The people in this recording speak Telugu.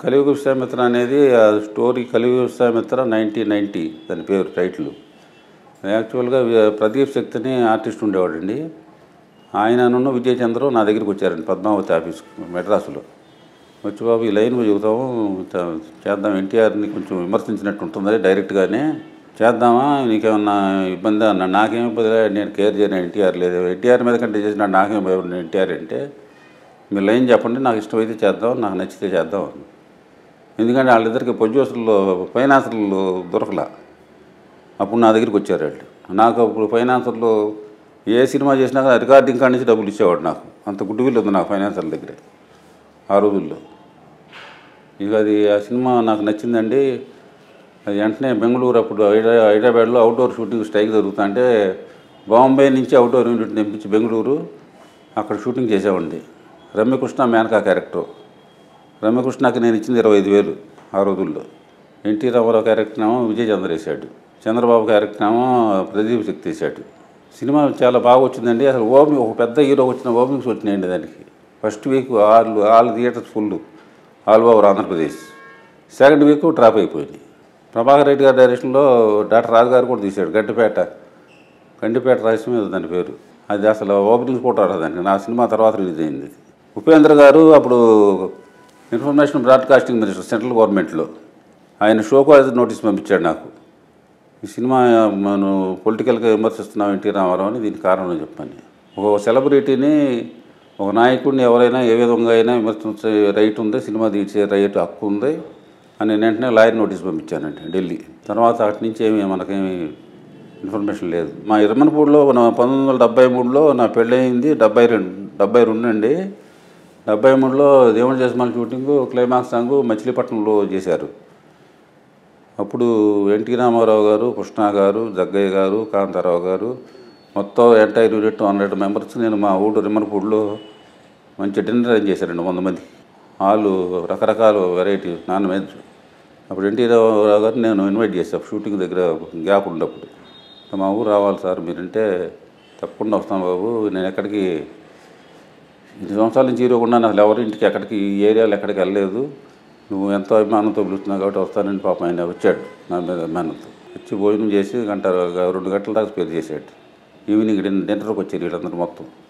కలియుగ విశ్వామిత్ర అనేది ఆ స్టోరీ కలియుగ విశ్వామిత్ర నైన్టీన్ నైంటీ దాని పేరు టైటిల్ యాక్చువల్గా వి- ప్రదీప్ శక్తిని ఆర్టిస్ట్ ఉండేవాడండి ఆయనను విజయ్ చంద్ర నా దగ్గరికి వచ్చారండి పద్మావతి ఆఫీస్ మెడ్రాసులో వచ్చి బాబు ఈ లైన్ చెబుతాము త- చేద్దాం ఎన్టీఆర్ని కొంచెం విమర్శించినట్టు ఉంటుంది డైరెక్ట్గానే చేద్దామా నీకేమన్నా ఇబ్బంది అన్న నాకేం ఇబ్బంది లేదు, నేను కేర్ చేయను ఎన్టీఆర్ లేదు ఎన్టీఆర్ మీద కంటే చేసిన నాకేం భయం ఎన్టీఆర్ అంటే మీరు లైన్ చెప్పండి నాకు ఇష్టమైతే చేద్దాం నాకు నచ్చితే చేద్దాం అన్న. ఎందుకంటే వాళ్ళిద్దరికి ప్రొడ్యూసర్లు ఫైనాన్సర్లు దొరకలా అప్పుడు నా దగ్గరికి వచ్చారు వాళ్ళు నాకు అప్పుడు ఫైనాన్సర్లు ఏ సినిమా చేసినా కానీ రికార్డింగ్ కాడి నుంచి డబ్బులు ఇచ్చేవాడు నాకు అంత గుడ్ విల్ ఉంది నాకు ఫైనాన్సర్ల దగ్గరే ఆ రోజుల్లో ఇక అది ఆ సినిమా నాకు నచ్చిందండి అది వెంటనే బెంగళూరు అప్పుడు హైదరా హైదరాబాద్లో అవుట్డోర్ షూటింగ్ స్ట్రైక్ జరుగుతుంటే బాంబే నుంచి అవుట్డోర్ యూనిట్ తెప్పించి బెంగళూరు అక్కడ షూటింగ్ చేసేవాడి రమ్యకృష్ణ మేనకా క్యారెక్టర్ రమ్యకృష్ణకి నేను ఇచ్చింది ఇరవై ఐదు వేలు ఆ రోజుల్లో ఎన్టీ రామారావు క్యారెక్టర్ ఏమో విజయ్ చంద్ర వేశాడు చంద్రబాబు క్యారెక్టర్ ఏమో ప్రదీప్ శక్తి వేశాడు సినిమా చాలా బాగా వచ్చిందండి అసలు ఓపెనింగ్ ఒక పెద్ద హీరో వచ్చిన ఓపెనింగ్స్ వచ్చినాయండి దానికి first week all all theatres full all over Andhra Pradesh second week drop అయిపోయింది ప్రభాకర్ రెడ్డి గారి డైరెక్షన్లో డాక్టర్ రాజు గారు కూడా తీశాడు గడ్డిపేట గండిపేట రహస్యం ఏదో దాని పేరు అది అసలు ఓపెనింగ్స్ కూడా దానికి నా సినిమా తర్వాత రిలీజ్ అయింది ఉపేంద్ర గారు అప్పుడు ఇన్ఫర్మేషన్ బ్రాడ్కాస్టింగ్ మినిస్టర్ సెంట్రల్ గవర్నమెంట్లో ఆయన షో కాలేజ్ నోటీస్ పంపించాడు నాకు ఈ సినిమా మనం పొలిటికల్గా విమర్శిస్తున్నాం ఎన్టీ రామారావు అని దీనికి కారణం చెప్పని ఒక సెలబ్రిటీని ఒక నాయకుడిని ఎవరైనా ఏ విధంగా అయినా విమర్శించే రైట్ ఉంది సినిమా తీసే రైట్ హక్కు ఉంది అని నేను వెంటనే లాయర్ నోటీస్ పంపించానండి ఢిల్లీ తర్వాత అటు నుంచి ఏమి మనకేమి ఇన్ఫర్మేషన్ లేదు మా ఇరమనపూడిలో నా పంతొమ్మిది వందల డెబ్బై మూడులో నా పెళ్ళయింది డెబ్బై రెండు డెబ్బై రెండు అండి డెబ్బై మూడులో దేవుని చేసిన షూటింగ్ క్లైమాక్స్ సాంగ్ మచిలీపట్నంలో చేశారు అప్పుడు ఎన్టీ రామారావు గారు కృష్ణ గారు జగ్గయ్య గారు కాంతారావు గారు మొత్తం ఎంటైర్ యూనిట్ హండ్రెడ్ మెంబర్స్ నేను మా ఊరు రిమ్మర్పూడిలో మంచి డిన్నర్ అరేంజ్ చేశారండి వంద మంది వాళ్ళు రకరకాల వెరైటీ నాన్ వెజ్ అప్పుడు ఎన్టీ రామారావు గారు నేను ఇన్వైట్ చేశాను షూటింగ్ దగ్గర గ్యాప్ ఉన్నప్పుడు మా ఊరు రావాలి సార్ మీరంటే తప్పకుండా వస్తాను బాబు నేను ఎక్కడికి ఇన్ని సంవత్సరాల నుంచి హీరోకుండా అసలు ఎవరి ఇంటికి ఎక్కడికి ఈ ఏరియాలో ఎక్కడికి వెళ్ళలేదు నువ్వు ఎంతో అభిమానంతో పిలుస్తున్నావు కాబట్టి వస్తానని పాపం ఆయన వచ్చాడు నా మీద అభిమానంతో వచ్చి భోజనం చేసి గంట రెండు గంటల దాకా స్పేర్ చేశాడు ఈవినింగ్ డిన్నర్కి వచ్చారు వీళ్ళందరూ మొత్తం